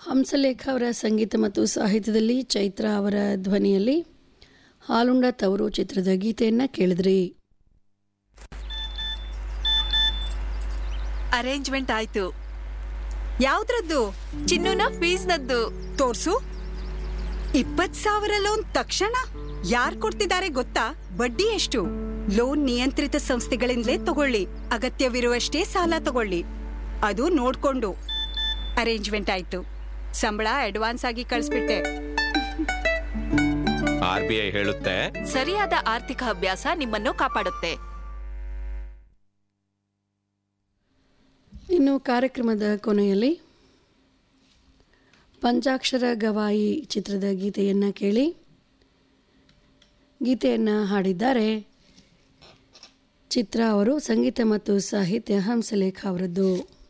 ಹಂಸಲೇಖ ಅವರ ಸಂಗೀತ ಮತ್ತು ಸಾಹಿತ್ಯದಲ್ಲಿ ಚೈತ್ರ ಅವರ ಧ್ವನಿಯಲ್ಲಿ ಹಾಲುಂಡ ತವರು ಚಿತ್ರದ ಗೀತೆಯನ್ನು ಕೇಳಿದ್ರಿ ಅರೇಂಜ್ಮೆಂಟ್ ಆಯ್ತು ಯಾವ್ದ್ರದ್ದು ಚಿನ್ನುನ ಫೀಸ್ನದ್ದು ತೋರ್ಸು ಇಪ್ಪತ್ ಸಾವಿರ ಲೋನ್ ತಕ್ಷಣ ಯಾರ್ ಕೊಡ್ತಿದ್ದಾರೆ ಗೊತ್ತಾ ಬಡ್ಡಿ ಎಷ್ಟು ಲೋನ್ ನಿಯಂತ್ರಿತ ಸಂಸ್ಥೆಗಳಿಂದಲೇ ತಗೊಳ್ಳಿ ಅಗತ್ಯವಿರುವಷ್ಟೇ ಸಾಲ ತಗೊಳ್ಳಿ ಅದು ನೋಡ್ಕೊಂಡು ಅರೇಂಜ್ಮೆಂಟ್ ಆಯ್ತು ಸಂಬಳ ಅಡ್ವಾನ್ಸ್ ಆಗಿ ಕಳಿಸ್ಬಿಟ್ಟೆ ಆರ್ ಬಿ ಐ ಹೇಳುತ್ತೆ ಸರಿಯಾದ ಆರ್ಥಿಕ ಅಭ್ಯಾಸ ನಿಮ್ಮನ್ನು ಕಾಪಾಡುತ್ತೆ ಇನ್ನು ಕಾರ್ಯಕ್ರಮದ ಕೊನೆಯಲ್ಲಿ ಪಂಚಾಕ್ಷರ ಗವಾಯಿ ಚಿತ್ರದ ಗೀತೆಯನ್ನು ಕೇಳಿ ಗೀತೆಯನ್ನು ಹಾಡಿದ್ದಾರೆ ಚಿತ್ರ ಅವರು ಸಂಗೀತ ಮತ್ತು ಸಾಹಿತ್ಯ ಹಂಸಲೇಖ ಅವರದ್ದು